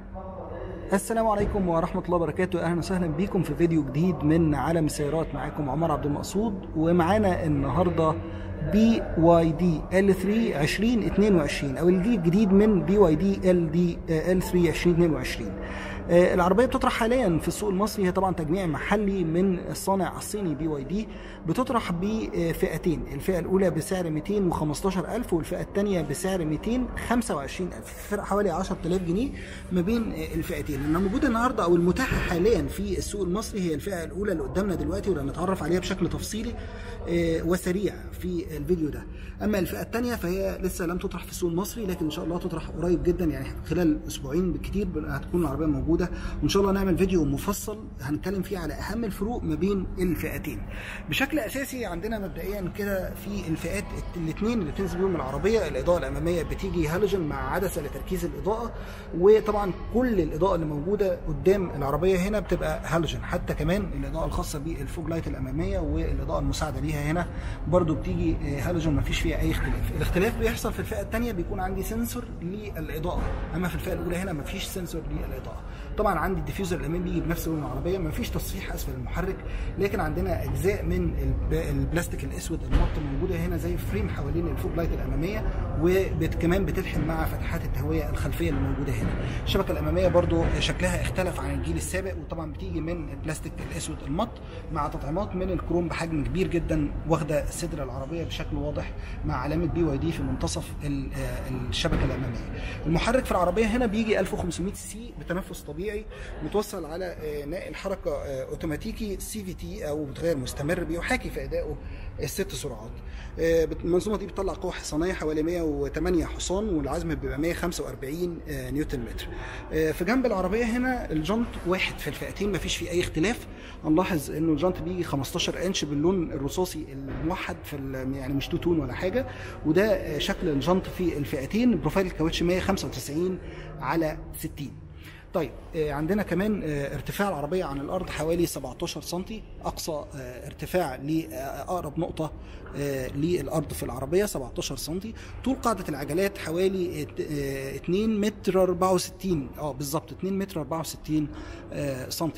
السلام عليكم ورحمة الله وبركاته أهلا وسهلا بكم في فيديو جديد من عالم السيارات معاكم عمر عبد المقصود ومعانا النهاردة بي واي دي ال 3 2022 أو الجيل الجديد من بي واي دي ال دي ال 3 2022 آه، العربيه بتطرح حاليا في السوق المصري هي طبعا تجميع محلي من الصانع الصيني بي واي دي بتطرح بفئتين الفئه الاولى بسعر 215000 والفئه الثانيه بسعر 225000 فرق حوالي 10000 جنيه ما بين الفئتين اللي موجوده النهارده او المتاحه حاليا في السوق المصري هي الفئه الاولى اللي قدامنا دلوقتي واللي هنتعرف عليها بشكل تفصيلي آه، وسريع في الفيديو ده اما الفئه الثانيه فهي لسه لم تطرح في السوق المصري لكن ان شاء الله تطرح قريب جدا يعني خلال اسبوعين بالكثير هتكون العربيه موجوده وان شاء الله نعمل فيديو مفصل هنتكلم فيه على اهم الفروق ما بين الفئتين بشكل اساسي عندنا مبدئيا كده في الفئات الاثنين اللي بتنزل بيهم العربيه الاضاءه الاماميه بتيجي هالوجن مع عدسه لتركيز الاضاءه وطبعا كل الاضاءه اللي موجوده قدام العربيه هنا بتبقى هالوجن حتى كمان الاضاءه الخاصه بالفوج لايت الاماميه والاضاءه المساعده ليها هنا برضو بتيجي هالوجن ما فيش فيها اي اختلاف الاختلاف بيحصل في الفئه الثانيه بيكون عندي سنسور للاضاءه اما في الفئه الاولى هنا ما فيش سنسور للاضاءه طبعا عندي الديفيوزر الامامي بيجي بنفس لون العربيه ما فيش تصفيح اسفل المحرك لكن عندنا اجزاء من البلاستيك الاسود المط موجوده هنا زي فريم حوالين الفوج لايت الاماميه وكمان بتلحم مع فتحات التهويه الخلفيه اللي موجوده هنا الشبكه الاماميه برضو شكلها اختلف عن الجيل السابق وطبعا بتيجي من البلاستيك الاسود المط مع تطعيمات من الكروم بحجم كبير جدا واخده صدر العربيه بشكل واضح مع علامه بي واي دي في منتصف الشبكه الاماميه المحرك في العربيه هنا بيجي 1500 سي بتنفس طبيعي متوصل على ناقل حركه اوتوماتيكي سي في تي او متغير مستمر بيحاكي في ادائه الست سرعات المنظومه دي بتطلع قوه حصانيه حوالي 108 حصان والعزم بيبقى 145 نيوتن متر في جنب العربيه هنا الجنط واحد في الفئتين مفيش فيه اي اختلاف هنلاحظ انه الجنط بيجي 15 انش باللون الرصاصي الموحد في يعني مش تو تون ولا حاجه وده شكل الجنط في الفئتين بروفايل الكاوتش 195 على 60 طيب عندنا كمان ارتفاع العربية عن الأرض حوالي 17 سم أقصى ارتفاع لأقرب نقطة للأرض في العربية 17 سم طول قاعدة العجلات حوالي 2 متر 64 اه بالظبط 2 متر 64 سم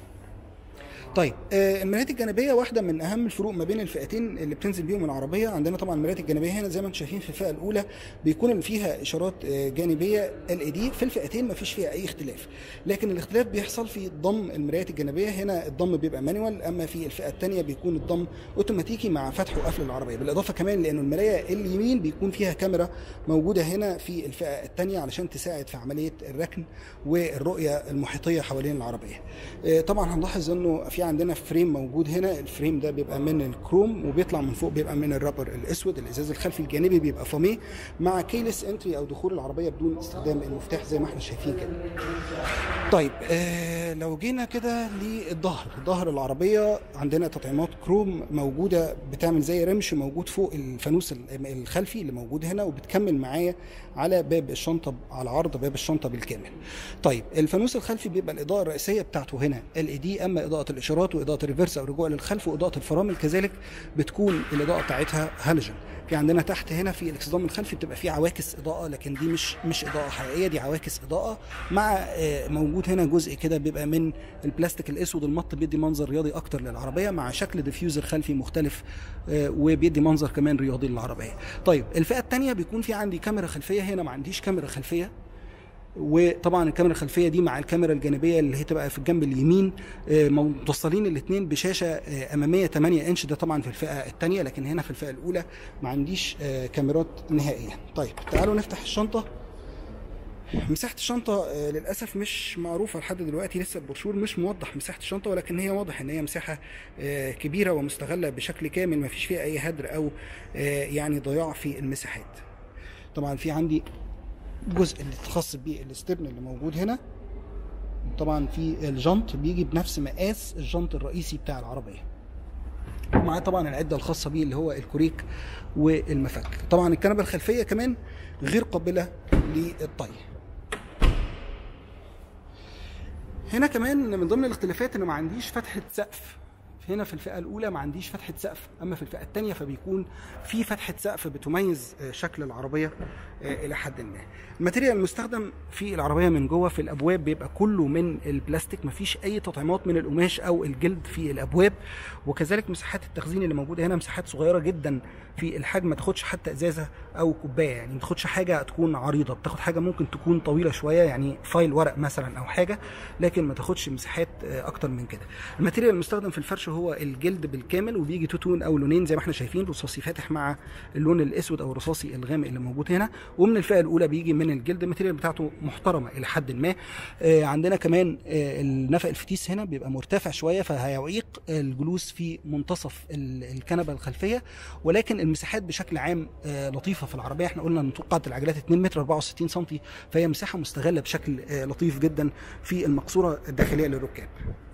طيب المرايات الجانبيه واحده من اهم الفروق ما بين الفئتين اللي بتنزل بيهم العربيه عندنا طبعا المرايات الجانبيه هنا زي ما انتم شايفين في الفئه الاولى بيكون فيها اشارات جانبيه ال اي دي في الفئتين ما فيش فيها اي اختلاف لكن الاختلاف بيحصل في ضم المرايات الجانبيه هنا الضم بيبقى مانوال اما في الفئه الثانيه بيكون الضم اوتوماتيكي مع فتح وقفل العربيه بالاضافه كمان لانه المرايه اليمين بيكون فيها كاميرا موجوده هنا في الفئه الثانيه علشان تساعد في عمليه الركن والرؤيه المحيطيه حوالين العربيه طبعا هنلاحظ انه في عندنا فريم موجود هنا الفريم ده بيبقى من الكروم وبيطلع من فوق بيبقى من الرابر الاسود الازاز الخلفي الجانبي بيبقى فاميه مع كيلس انتري او دخول العربيه بدون استخدام المفتاح زي ما احنا شايفين كده طيب آه لو جينا كده للظهر ظهر العربيه عندنا تطعيمات كروم موجوده بتعمل زي رمش موجود فوق الفانوس الخلفي اللي موجود هنا وبتكمل معايا على باب الشنطه على عرض باب الشنطه بالكامل طيب الفانوس الخلفي بيبقى الاضاءه الرئيسيه بتاعته هنا ال اي دي اما اضاءه الاشارات واضاءه الريفرس او الرجوع للخلف واضاءه الفرامل كذلك بتكون الاضاءه بتاعتها هالوجن في عندنا تحت هنا في الاكسدام الخلفي بتبقى في عواكس اضاءه لكن دي مش مش اضاءه حقيقيه دي عواكس اضاءه مع موجود هنا جزء كده بيبقى من البلاستيك الاسود المط بيدي منظر رياضي اكتر للعربيه مع شكل ديفيوزر خلفي مختلف وبيدي منظر كمان رياضي للعربيه طيب الفئه الثانيه بيكون في عندي كاميرا خلفيه هنا ما عنديش كاميرا خلفيه وطبعا الكاميرا الخلفيه دي مع الكاميرا الجانبيه اللي هي تبقى في الجنب اليمين متوصلين الاثنين بشاشه اماميه 8 انش ده طبعا في الفئه الثانيه لكن هنا في الفئه الاولى ما عنديش كاميرات نهائيا طيب تعالوا نفتح الشنطه مساحة الشنطة للأسف مش معروفة لحد دلوقتي لسه البروشور مش موضح مساحة الشنطة ولكن هي واضح إن هي مساحة كبيرة ومستغلة بشكل كامل ما فيش فيها أي هدر أو يعني ضياع في المساحات. طبعا في عندي الجزء اللي خاص بالاستبن اللي موجود هنا طبعا في الجنط بيجي بنفس مقاس الجنط الرئيسي بتاع العربيه ومعاه طبعا العده الخاصه بيه اللي هو الكوريك والمفك طبعا الكنبه الخلفيه كمان غير قابله للطي هنا كمان من ضمن الاختلافات ان ما عنديش فتحه سقف هنا في الفئه الاولى ما عنديش فتحه سقف اما في الفئه الثانيه فبيكون في فتحه سقف بتميز آه، شكل العربيه آه، الى حد ما الماتيريال المستخدم في العربيه من جوه في الابواب بيبقى كله من البلاستيك مفيش اي تطعيمات من القماش او الجلد في الابواب وكذلك مساحات التخزين اللي موجوده هنا مساحات صغيره جدا في الحجم ما تاخدش حتى ازازه او كوبايه يعني ما تاخدش حاجه تكون عريضه بتاخد حاجه ممكن تكون طويله شويه يعني فايل ورق مثلا او حاجه لكن ما تاخدش مساحات آه، اكتر من كده الماتيريال المستخدم في الفرش هو الجلد بالكامل وبيجي تو تون او لونين زي ما احنا شايفين رصاصي فاتح مع اللون الاسود او الرصاصي الغامق اللي موجود هنا ومن الفئه الاولى بيجي من الجلد الماتيريال بتاعته محترمه الى حد ما آه، عندنا كمان آه، النفق الفتيس هنا بيبقى مرتفع شويه فهيعيق الجلوس في منتصف ال- الكنبه الخلفيه ولكن المساحات بشكل عام آه، لطيفه في العربيه احنا قلنا ان طول قاعده العجلات 2 متر 64 سم فهي مساحه مستغله بشكل آه، لطيف جدا في المقصوره الداخليه للركاب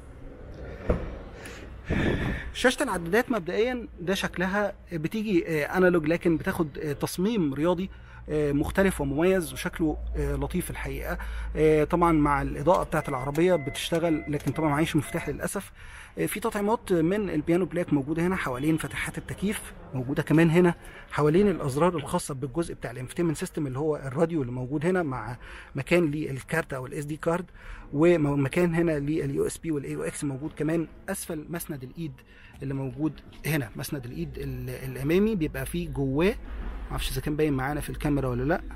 شاشة العدادات مبدئيا ده شكلها بتيجي آه، انالوج لكن بتاخد آه، تصميم رياضي آه، مختلف ومميز وشكله آه، لطيف الحقيقه آه، طبعا مع الاضاءه بتاعت العربيه بتشتغل لكن طبعا معيش مفتاح للاسف آه، في تطعيمات من البيانو بلاك موجوده هنا حوالين فتحات التكييف موجوده كمان هنا حوالين الازرار الخاصه بالجزء بتاع الانفتيمنت سيستم اللي هو الراديو اللي موجود هنا مع مكان للكارت او الاس دي كارد ومكان هنا لليو اس بي والاي او اكس موجود كمان اسفل مسند الايد اللي موجود هنا مسند الايد ال- الامامي بيبقى فيه جواه معرفش اذا كان باين معانا في الكاميرا ولا لا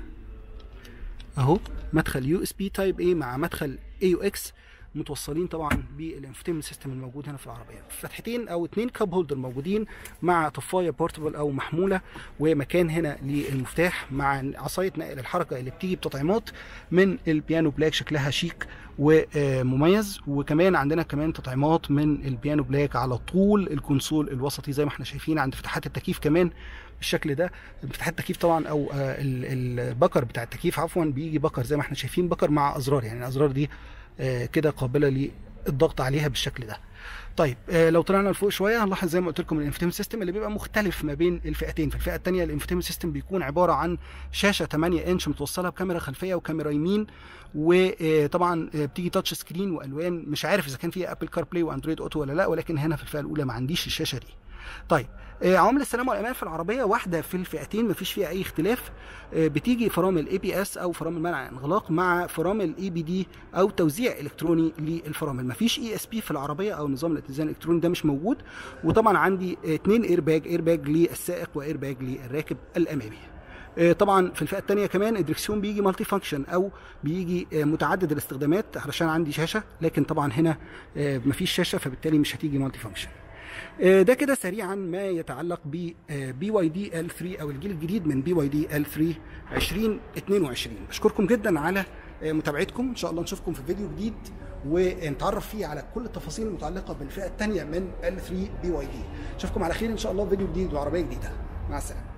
اهو مدخل يو اس بي تايب اي مع مدخل اي يو اكس متوصلين طبعا بالانفتيمنت سيستم الموجود هنا في العربيه فتحتين او اتنين كاب هولدر موجودين مع طفايه بورتبل او محموله ومكان هنا للمفتاح مع عصايه نقل الحركه اللي بتيجي بتطعيمات من البيانو بلاك شكلها شيك ومميز وكمان عندنا كمان تطعيمات من البيانو بلاك على طول الكونسول الوسطي زي ما احنا شايفين عند فتحات التكييف كمان بالشكل ده فتحات التكييف طبعا او آه، ال- البكر بتاع التكييف عفوا بيجي بكر زي ما احنا شايفين بكر مع ازرار يعني الازرار دي آه، كده قابله للضغط عليها بالشكل ده طيب آه، لو طلعنا لفوق شويه هنلاحظ زي ما قلت لكم الانفتيمنت سيستم اللي بيبقى مختلف ما بين الفئتين في الفئه الثانيه الانفتيمنت سيستم بيكون عباره عن شاشه 8 انش متوصله بكاميرا خلفيه وكاميرا يمين وطبعا بتيجي تاتش سكرين والوان مش عارف اذا كان فيها ابل كار بلاي واندرويد اوتو ولا لا ولكن هنا في الفئه الاولى ما عنديش الشاشه دي طيب آه، عوامل السلامه والامان في العربيه واحده في الفئتين مفيش فيها اي اختلاف آه، بتيجي فرامل اي بي اس او فرامل منع انغلاق مع فرامل اي بي دي او توزيع الكتروني للفرامل مفيش اي اس بي في العربيه او نظام الاتزان الالكتروني ده مش موجود وطبعا عندي آه، اتنين اير باج اير باج للسائق واير باج للراكب الامامي آه، طبعا في الفئه الثانيه كمان الدركسيون بيجي مالتي فانكشن او بيجي آه، متعدد الاستخدامات علشان عندي شاشه لكن طبعا هنا آه، مفيش شاشه فبالتالي مش هتيجي مالتي فانكشن آه، ده كده سريعا ما يتعلق ب بي واي دي ال 3 او الجيل الجديد من بي واي دي ال 3 2022 بشكركم جدا على آه، متابعتكم ان شاء الله نشوفكم في فيديو جديد ونتعرف فيه على كل التفاصيل المتعلقه بالفئه الثانيه من ال 3 بي واي دي اشوفكم على خير ان شاء الله في فيديو جديد وعربيه جديده مع السلامه